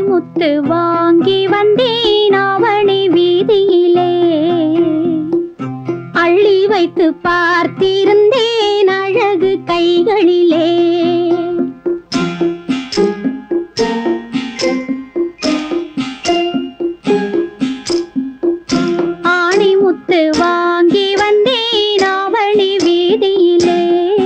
முத்து வாங்கி வந்தேன் அவனி வீதியிலே அள்ளி வைத்து பார்த்திருந்தேன் அழகு கைகளிலே ஆணி முத்து வாங்கி வந்தேன் அவளி வீதியிலே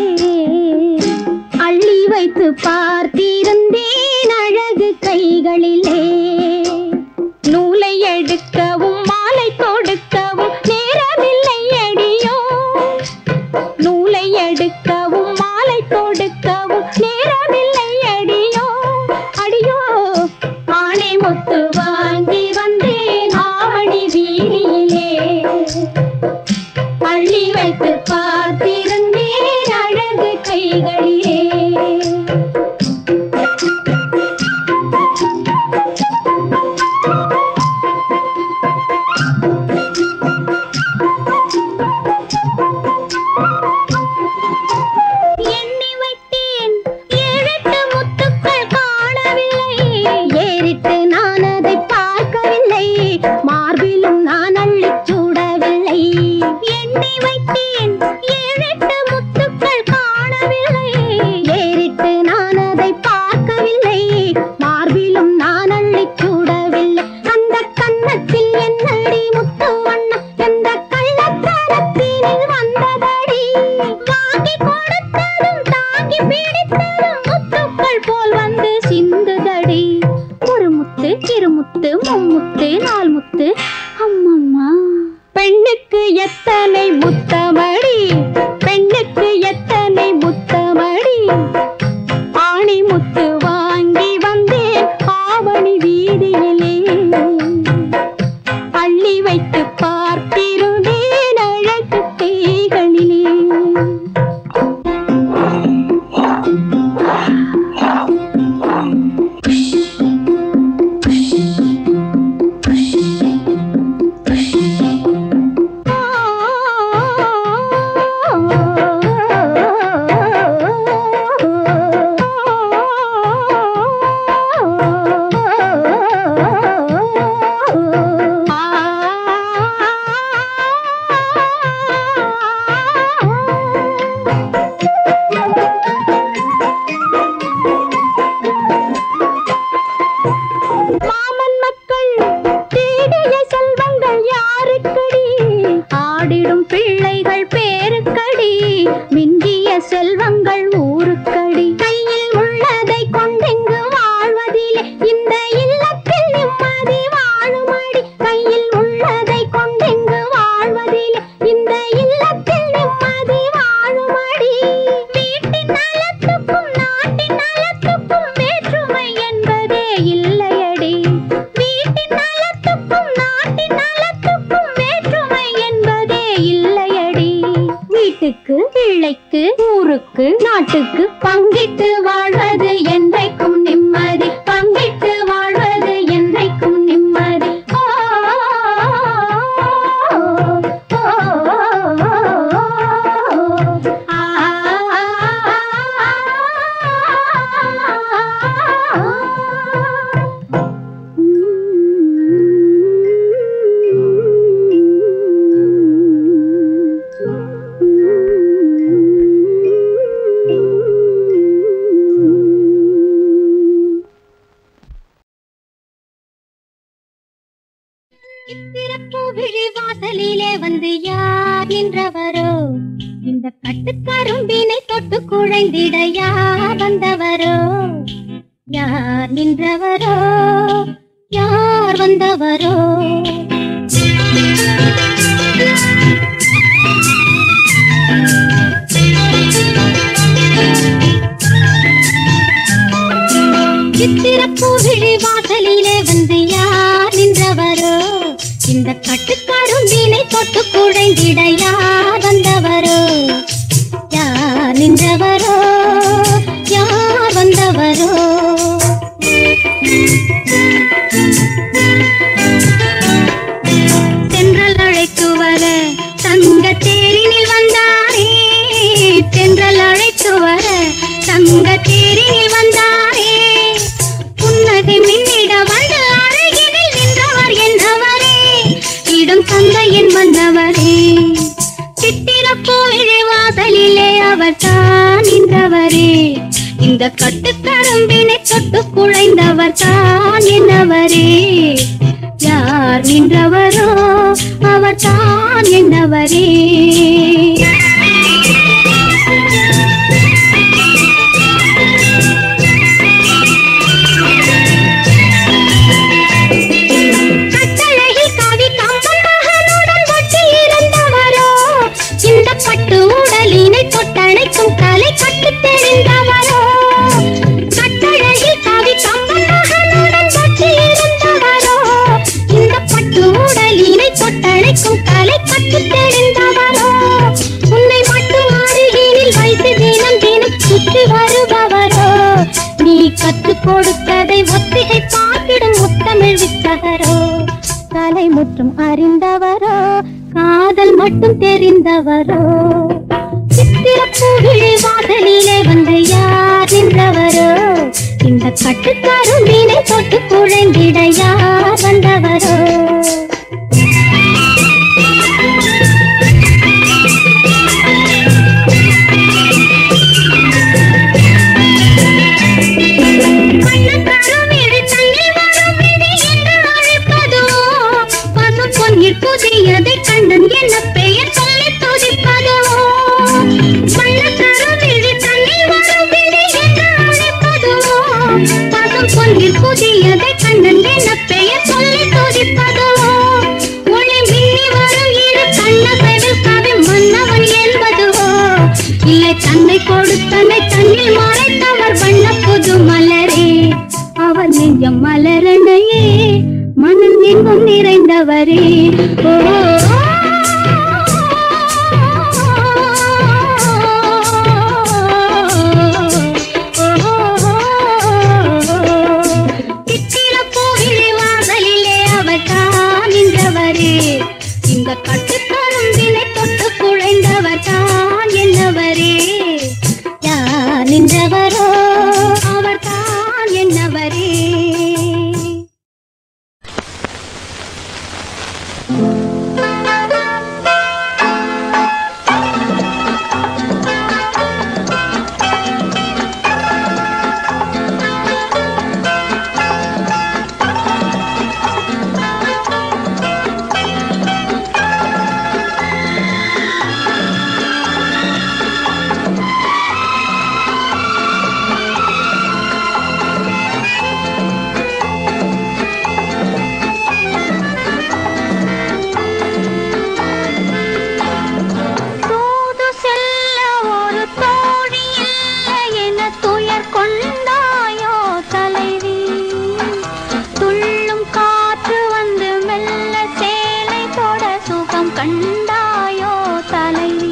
அள்ளி வைத்து பார்த்திருந்தேன் அழகு கைகளிலே நூலை எடுக்கவும் மாலை தொடுக்கவும் நேரமில்லை அடியோ நூலை எடுக்கவும் மாலை தொடுக்கவும் நேரமில்லை அடியோ அடியோ ஆணை முத்து வாங்கி வந்தேன் ஆவணி வீதியிலே அள்ளி வைத்து பார்த்திருந்தேன் அழகு கைகளிலே எண்ணி வைத்தேன் ஏழெட்டு முத்துக்கள் காணவில்லை ஏறிட்டு நான் அதை பார்க்கவில்லை மார்பிலும் நான் அள்ளிச் சூடவில்லை எண்ணி வைத்தேன் ஏழெட்டு முத்துக்கள் காணவில்லை ஏறிட்டு நான் அதை பார்க்கவில்லை மார்பிலும் நான் அள்ளிச் சூடவில்லை அந்த கன்னத்தில் என்னடி முத்து வண்ணம் எந்த கள்ளத்தனத்தினில் வந்ததடி வாங்கி கொடுத்ததும் தாங்கி பிடித்ததும் முத்துக்கள் போல் வந்து சிந்துதடி ஒரு முத்து இரு முத்து மும்முத்து நால் முத்து அம்மம்மா பெண்ணுக்கு எத்தனை முத்தமடி பெண்ணுக்கு எத்தனை முத்தமடி ஆணி முத்து வாங்கி வந்தேன் ஆவணி வீதியிலே அள்ளி வைத்து பார்த்திருந்தேன் அழகு தேகளிலே மாமன் மக்கள் தேடிய செல்வங்கள் யாருக்கடி ஆடிடும் பிள்ளைகள் பேருக்கடி மிஞ்சிய செல்வங்கள் ஊருக்கடி கையில் உள்ளதை கொண்டெங்கு வாழ்வதிலே இந்த இல்லத்தில் நிம்மதி வாழுமடி கையில் உள்ளதை கொண்டெங்கு வாழ்வதிலே இந்த இல்லத்தில் நிம்மதி வாழுமடி வீட்டின் நலத்துக்கும் நாட்டின் நலத்துக்கும் வேற்றுமை என்பதே இல்லையடி வீட்டின் நலத்துக்கும் நாட்டின் நலத்துக்கும் வேற்றுமை என்பதே இல்லையடி வீட்டுக்கு பிள்ளைக்கு ஊருக்கு நாட்டுக்கு பங்கிட்டு வாழ்வது என்றைக்கும் நிம்மதி பங்கிட்டு வாழ்வது என்றைக்கும் நிம்மதி ஆ, இத்திரப்பு விழி வாசலிலே வந்து யார் நின்றவரோ இந்த கட்டுக்கரும்பினை தொட்டு குழைந்திட யார் வந்தவரோ யார் நின்றவரோ யார் வந்தவரோ சித்திரப்பூ விழி வாசலிலே வந்து யார் நின்றவரோ இந்த கட்டுக்கரும்பினை தொட்டு குழைந்திட யார் வந்தவரோ யார் நின்றவரோ யார் வந்தவரோ தென்றல் அழைத்து வர தங்க தேரினில் வந்தாரே தென்றல் அழைத்து வர தங்க தேரினில் வந்தாரே புன்னகை மின்னிட கட்டுக்கரும்பினை தொட்டு குழைந்தவர் தான் என்னவரே யார் நின்றவரோ அவர் தான் என்னவரே கட்டழகில் காவி கம்பன் மகனுடன் ஒட்டி இருந்தவரோ இந்த பட்டு உடலினை தொட்டணைக்கும் கலை கட்டு தெரிந்தவரோ கட்டழகில் காவி கம்பன் மகனுடன் ஒட்டி இருந்தவரோ இந்த பட்டு உடலினை தொட்டணைக்கும் கலை கட்டு தெரிந்தவரோ உன்னை மட்டும் அருகினில் வைத்து தினம் தினம் சுற்றி வருபவரோ நீ கற்றுக் கொடுத்ததை ஒத்திகை பார்த்திடும் முத்தமிழ் வித்தகரோ கலை முற்றும் அறிந்தவரோ காதல் மட்டும் தெரிந்தவரோ சித்திரப்பூவிழி வாசலிலே வந்து யார் நின்றவரோ இந்த கட்டுக்கரும்பினை தொட்டு குழைந்திட யார் வந்தவரோ கண்ணக்கருவிழி தன்னில் வரும் விதி என்று அழைப்பதோ பசும் பொன்னிற் புதியதை கண்டன் என்ன பெயர் சொல்லி துதிப்பதோ கண்ணக்கருவிழி தன்னில் வரும் விதி என்று அழைப்பதோ பசும் பொன்னிற் புதியதை கண்டன் என்ன பெயர் சொல்லி துதிப்பதோ ஒளி மின்னி வரும் இரு கண்ணசைவில் கவி மன்னவன் என்பதுவோ இல்லை தன்னை கொடுத்தனை தன்னில் மறைத்தவர் வண்ண புது மலரே அவர் நெஞ்சம் மலரணையே மனம் எங்கும் நிறைந்தவரே ஓ சித்திரப்பூவிலே வாசலிலே அவர் தான் நின்றவரே இந்த கட்டுக்கரும்பினை தொட்டு குழைந்தவர் தான் என்னவரே யார் நின்றவரோ அவர் தான் என்னவரே தூது செல்ல ஒரு தோழி இல்லை என துயர் கொண்டாயோ தலைவி துள்ளும் காற்று வந்து மெல்ல சேலை தொட சுகம் கண்டாயோ தலைவி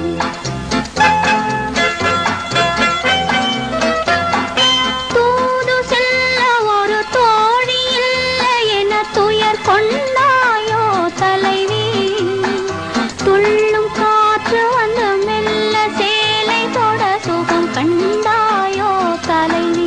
தூது செல்ல ஒரு தோழி இல்லை என துயர் கொண்டாயோ தலைவி துள்ளும் காற்று வந்து மெல்ல சேலை தொட சுகம் கண்டாயோ தலைவி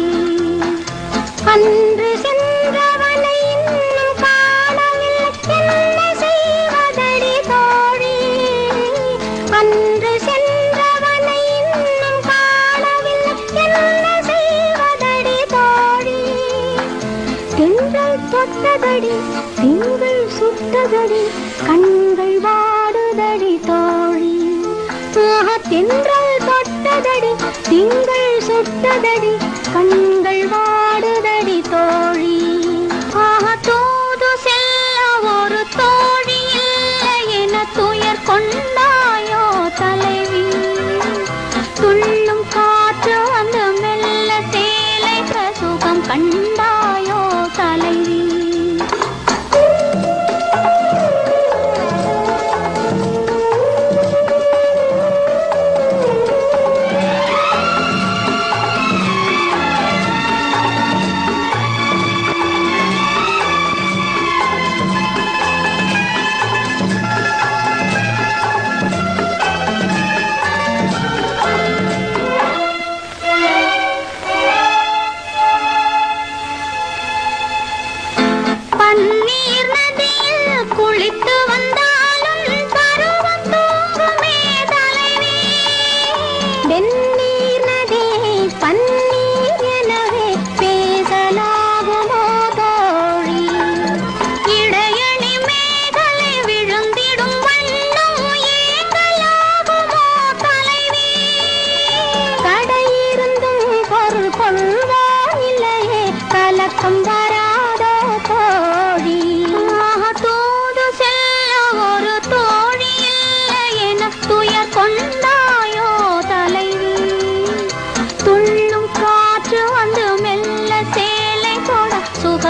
அன்று சென்றவனை இன்னும் காணவில்லை என்ன செய்வதடி தோழி அன்று சென்றவனை இன்னும் காணவில்லை என்ன செய்வதடி தோழி தென்றல் தொட்டதடி திங்கள் சுட்டதடி கண்கள் வாடுதடி தோழி ஆஹா, தென்றல் தொட்டதடி திங்கள் சுட்டதடி கண்கள் வாடுதடி தோழி ஆஹா, தூது செல்ல ஒரு தோழி இல்லை என துயர் கொண்டாயோ தலைவி துள்ளும் காற்று வந்து மெல்ல சேலை சுகம் கண்டாயோ தலைவி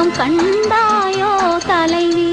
சுகம் கண்டாயோ தலைவி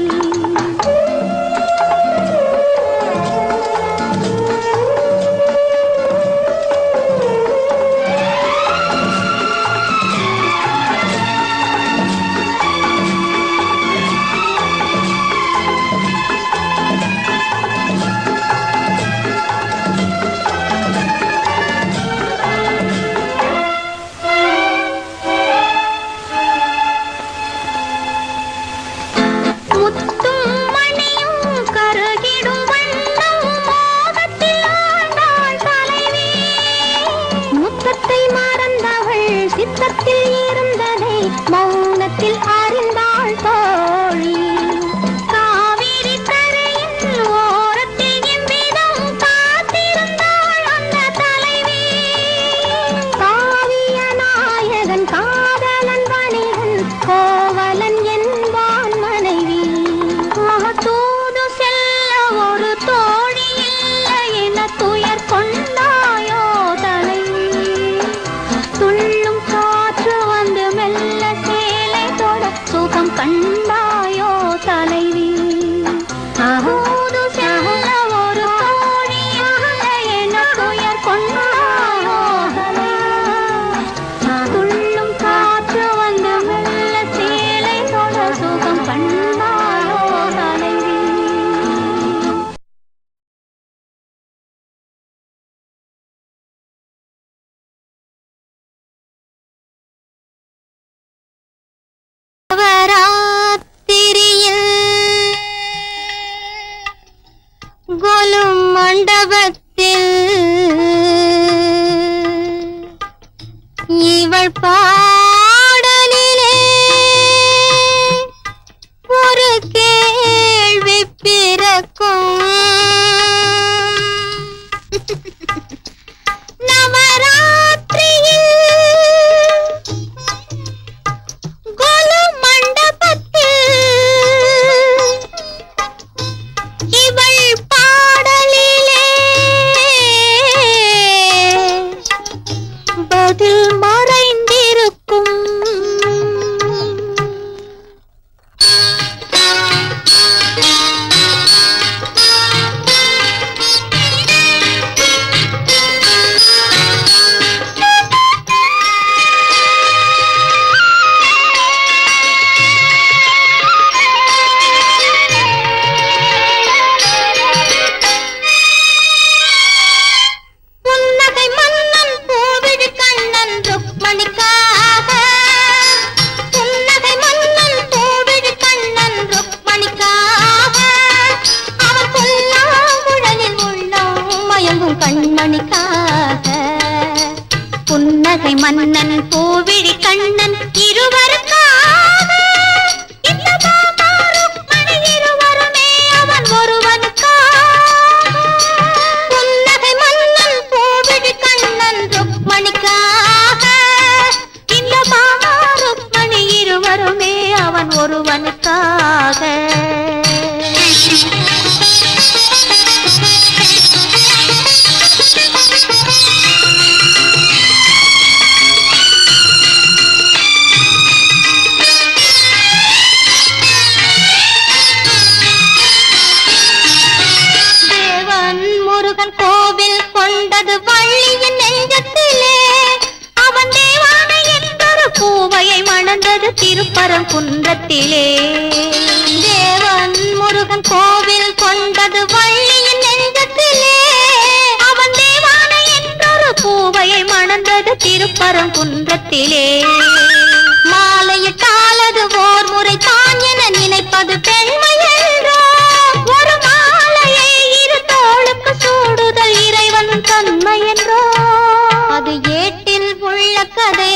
முத்தும் மணியும் கருகிடும் வண்ணம் மோகத்தில் ஆண்டாள் தலைவி முத்தத்தை மறந்தவள் சித்தத்தில் இருந்ததை மௌனத்தில் அறிந்தாள் தோழி காவிரி கரையின் ஓரத்தில் எவ்விதம் காத்திருந்தாள் அந்த தலைவி காவிய நாயகன் காதலன் வணிகன் கோவலன் என்பான் மனைவி தூது செல்ல ஒரு தோழி இல்லை என துயர் கொண்டாயோ தலைவி துள்ளும் காற்று வந்து மெல்ல சேலை தொட சுகம் கண்டாயோ தலைவி தூது செல்ல ஒரு தோழி இல்லை என துயர் கொண்டாயோ தலைவி துள்ளும் காற்று வந்து மெல்ல சேலை தொட சுகம் கண்டாயோ தலைவி நவராத்திரியில் கொலும் மண்டபத்தில் இவள் பாடலிலே ஒரு கேள்வி பிறக்கும் நவராத்திரியில் கொலு மண்டபத்தில் இவள் பாடலிலே பதில் மறைந்திருக்கும் புன்னகை மன்னன் கோவிடு கண்ணன் ருக்மணிக்காக புன்னகை மன்னன் கோவிடு கண்ணன் ருக்மணிக்காக அவர் புல்லாங்குழலில் உள்ளம் மயங்கும் கண்மணிக்காக புன்னகை மன்னன் கோவிடி கண்ணன் இருவருக்காக இந்த பாபா ருக்மணி இருவருமே அவன் ஒருவனுக்காக புன்னகை மன்னன் கோவிடி கண்ணன் ருக்மணிக்காக இந்த பாபா ருக்மணி இருவருமே அவன் ஒருவனுக்காக தேவன் முருகன் கோவில் கொண்டது வள்ளியின் நெஞ்சத்திலே அவன் தேவானை என்றொரு பூவையை மணந்தது திருப்பரம் குன்றத்திலே தேவன் முருகன் கோவில் கொண்டது வள்ளியின் நெஞ்சத்திலே அவன் தேவானை என்றொரு பூவையை மணந்தது திருப்பரம் குன்றத்திலே மாலையிட்டாலது ஓர் முறை தான் என நினைப்பது பெண்மை என்றோ ஒரு மாலையை இரு தோளுக்கு சூடுதல் இறைவன் தன்மை என்றோ அது ஏட்டில் உள்ள கதை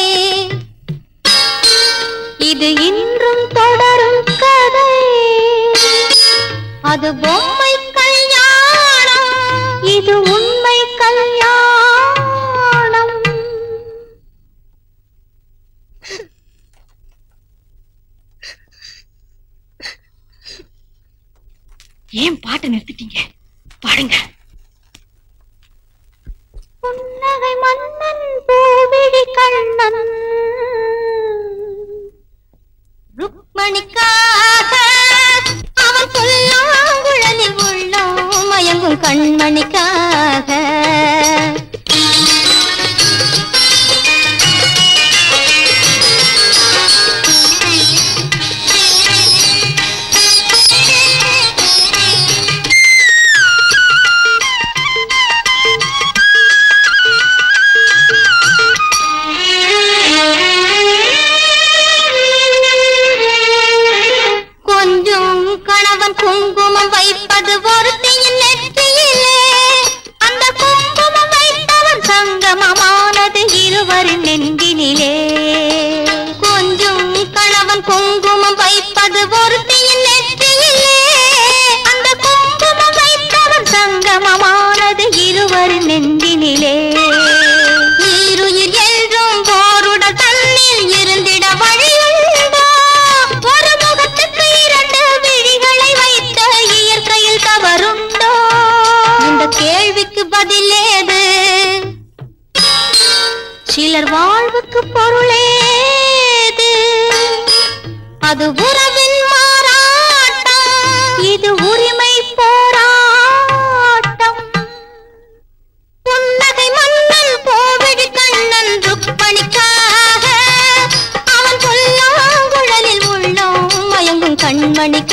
இது இன்றும் தொடரும் கதை அது பொம்மை கல்யாணம் இது உண்மை கல்யாணம் ஏன் பாட்டை நிறுத்திட்டீங்க பாடுங்க புன்னகை மன்னன் பூவிழி கண்ணன் வைப்பது ஒருத்தியின் நெற்றியிலே அந்த குங்குமம் வைத்தவன் சங்கமமானது இருவரின் நெஞ்சினிலே ஈருயிர் என்றும் போருடல் தன்னில் இருந்திட வழியுண்டோ ஒரு முகத்துக்கு இரண்டு விழிகளை வைத்த இயற்கையில் தவறுண்டோ இந்த கேள்விக்கு பதிலேது சிலர் வாழ்வுக்கு பொருளேது அது உறவின் மாறாட்டம் இது உரிமை போராட்டம் புன்னகை மன்னன் கோவிடி கண்ணன் ருக்மணிக்காக அவன் பொல்லாங்குழலில் உள்ளோம் மயங்கும்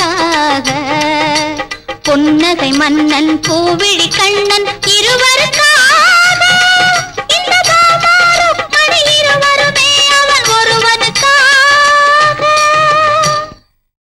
கண்மணிக்காக புன்னகை மன்னன் கோவிடி கண்ணன் இருவருக்காக